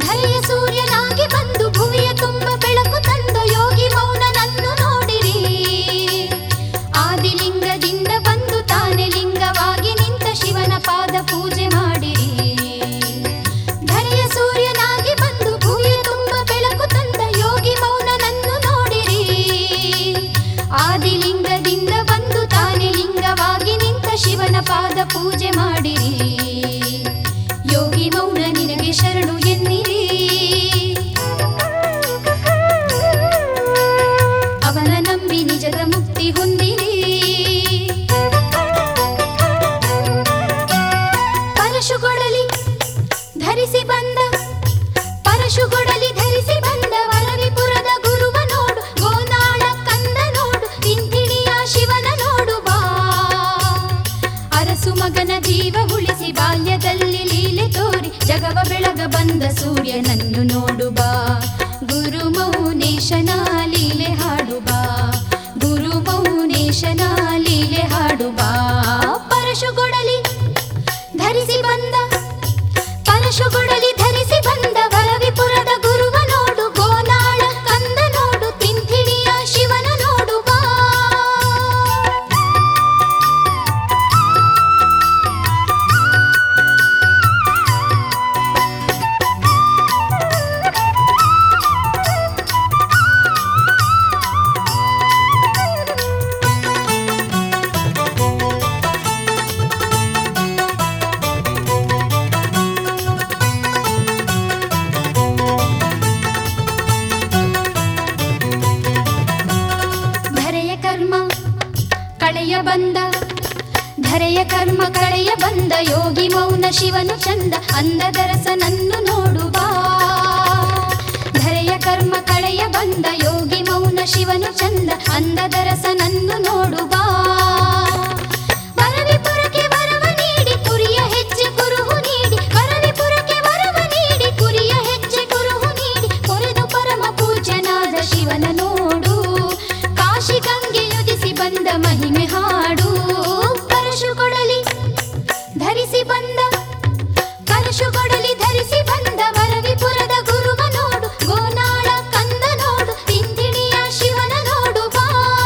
ಧರೆಯ ಸೂರ್ಯನಾಗಿ ಬಂದು ಭುವಿಯ ತುಂಬ ಬೆಳಕು ತಂದು ಯೋಗಿ ಮೌನನನ್ನು ನೋಡಿರಿ ಆದಿಲಿಂಗದಿಂದ ಬಂದು ತಾನೆ ಲಿಂಗವಾಗಿ ನಿಂತ ಶಿವನ ಪಾದ ಪೂಜೆ ಮಾಡಿರಿ ಧರೆಯ ಸೂರ್ಯನಾಗಿ ಬಂದು ಭುವಿಯ ತುಂಬ ಬೆಳಕು ತಂದ ಯೋಗಿ ಮೌನನನ್ನು ನೋಡಿರಿ ಆದಿಲಿಂಗದಿಂದ ಬಂದು ತಾನೆ ಲಿಂಗವಾಗಿ ನಿಂತ ಶಿವನ ಪಾದ ಪೂಜೆ ಮಾಡಿರಿ ಯೋಗಿ ಮೌನ ನಿನಗೆ ಶರಣು ಎನ್ನಿರಿ ಅವನ ನಂಬಿ ನಿಜದ ಮುಕ್ತಿ ಹೊಂದಿರಿ ಪರಶುಗೊಡಲಿ ಧರಿಸಿ ಬಂದ ಪರಶುಗೊಡಲಿ ಧರಿಸಿ ಬಂದ ವರವಿಪುರದ ಗುರುವ ನೋಡು ಗೋನಾಳ ಕಂದ ನೋಡು ಇಂತಿಣಿಯ ಶಿವನ ನೋಡು ಬಾ ಅರಸು ಮಗನ ಜೀವ ಉಳಿಸಿ ಬಾಲ್ಯದಲ್ಲಿ ಲೀಲೆ ತೋರಿ ಜಗವ ಬೆಳಗ ಬಂದ ಸೂರ್ಯನನ್ನು ನೋಡು ಬಾ ಗುರು ಮೌನೇಶನ ಲೀಲೆ ಹಾಡು ಬಾ ಗುರು ಮೌನೇಶನ ಲೀಲೆ ಹಾಡು ಬಾ ಪರಶುಗೊಡಲಿ ಧರಿಸಿ ಬಂದ ಪರಶುಗೊಡಲಿ ಧರಿಸಿ ಬಂದ ವರವಿಪುರದ ಗುರುವ ನೋಡು ಗೋನಾಳ ಕಂದ ನೋಡು ತಿಂಥಿಣಿಯ ಶಿವನ ನೋಡು ಬಾ ಧರೆಯ ಕರ್ಮ ಕಳೆಯ ಬಂದ ಧರೆಯ ಕರ್ಮ ಕಳೆಯ ಬಂದ ಯೋಗಿ ಮೌನ ಶಿವನು ಚಂದ ಅಂದದರಸನನ್ನು ನೋಡು ಬಾ ಧರೆಯ ಕರ್ಮ ಕಳೆಯ ಬಂದ ಯೋಗಿ ಮೌನ ಶಿವನು ಚಂದ ಅಂದದರಸನನ್ನು ನೋಡು ಬಾ ವರವಿಪುರಕ್ಕೆ ವರವ ನೀಡಿ ಕುರಿಯ ಹೆಜ್ಜೆ ಕುರುಹು ನೀಡಿ ವರವಿಪುರಕ್ಕೆ ವರವ ನೀಡಿ ಕುರಿಯ ಹೆಜ್ಜೆ ಕುರುಹು ನೀಡಿ ಕೊರೆದು ಪರಮ ಪೂಜ್ಯನಾದ ಶಿವನ ನೋಡು ಕಾಶಿ ಗಂಗೆಯುದಿಸಿ ಬಂದ ಮಹಿಮೆ ಹಾಡು ಪರಶು ಕೊಡಲಿ ಧರಿಸಿ ಬಂದ ಪರಶು ಕೊಡಲಿ ಧರಿಸಿ ಬಂದ ವರವಿಪುರದ ಗುರುವ ನೋಡು ಗೋನಾಳ ಕಂದ ನೋಡು ತಿಂತಿಣಿಯ ಶಿವನ ನೋಡು ಬಾ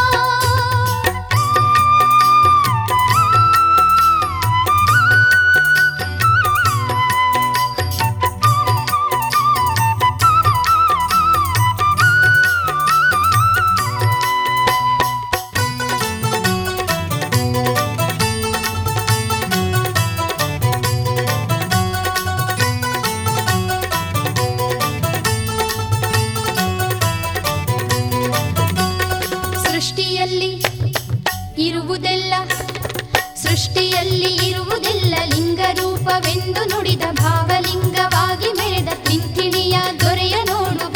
ಸೃಷ್ಟಿಯಲ್ಲಿ ಇರುವುದೆಲ್ಲ ಸೃಷ್ಟಿಯಲ್ಲಿ ಇರುವುದೆಲ್ಲ ಲಿಂಗ ರೂಪವೆಂದು ನುಡಿದ ಭಾವಲಿಂಗವಾಗಿ ಮೆರೆದ ತಿಂತಿಣಿಯ ದೊರೆಯ ನೋಡುವ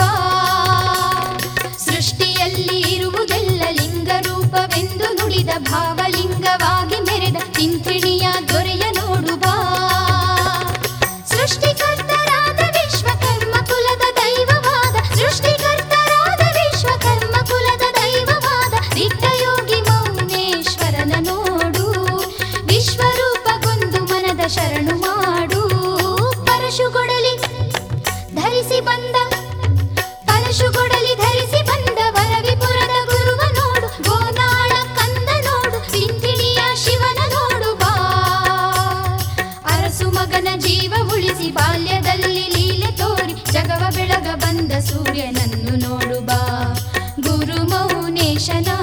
ಸೃಷ್ಟಿಯಲ್ಲಿ ಇರುವುದೆಲ್ಲ ಲಿಂಗ ರೂಪವೆಂದು ನುಡಿದ ಭಾವಲಿಂಗವಾಗಿ ಮೆರೆದ ತಿಂತಿಣಿಯ ದೊರೆಯ ನೋಡುವ ಸೃಷ್ಟಿಕರ್ತರಾದ ವಿಶ್ವಕರ್ಮ ಕುಲದ ದೈವವಾದ ಸೃಷ್ಟಿಕರ್ತರಾದ ವಿಶ್ವಕರ್ಮ ಕುಲದ ದೈವವಾದ ದಿಟ್ಟಯೋಗಿ ಮೌನೇಶ್ವರನ ನೋಡು ವಿಶ್ವರೂಪಗೊಂದು ಮನದ ಶರಣು ಮಾಡು ಪರಶುಗೊಡಲಿ ಧರಿಸಿ ಬಂದ ಪರಶುಗೊಡಲಿ ಧರಿಸಿ ಬಂದ ವರವಿಪುರದ ಗುರುವ ನೋಡು ಗೋನಾಳ ಕಂದ ನೋಡು ತಿಂತಿಣಿಯ ಶಿವನ ನೋಡು ಬಾ ಅರಸು ಮಗನ ಜೀವ ಉಳಿಸಿ ಬಾಲ್ಯದಲ್ಲಿ ಲೀಲೆ ತೋರಿ ಜಗವ ಬೆಳಗ ಬಂದ ಸೂರ್ಯನನ್ನು ನೋಡು ಬಾ ಗುರು ಮೌನೇಶನ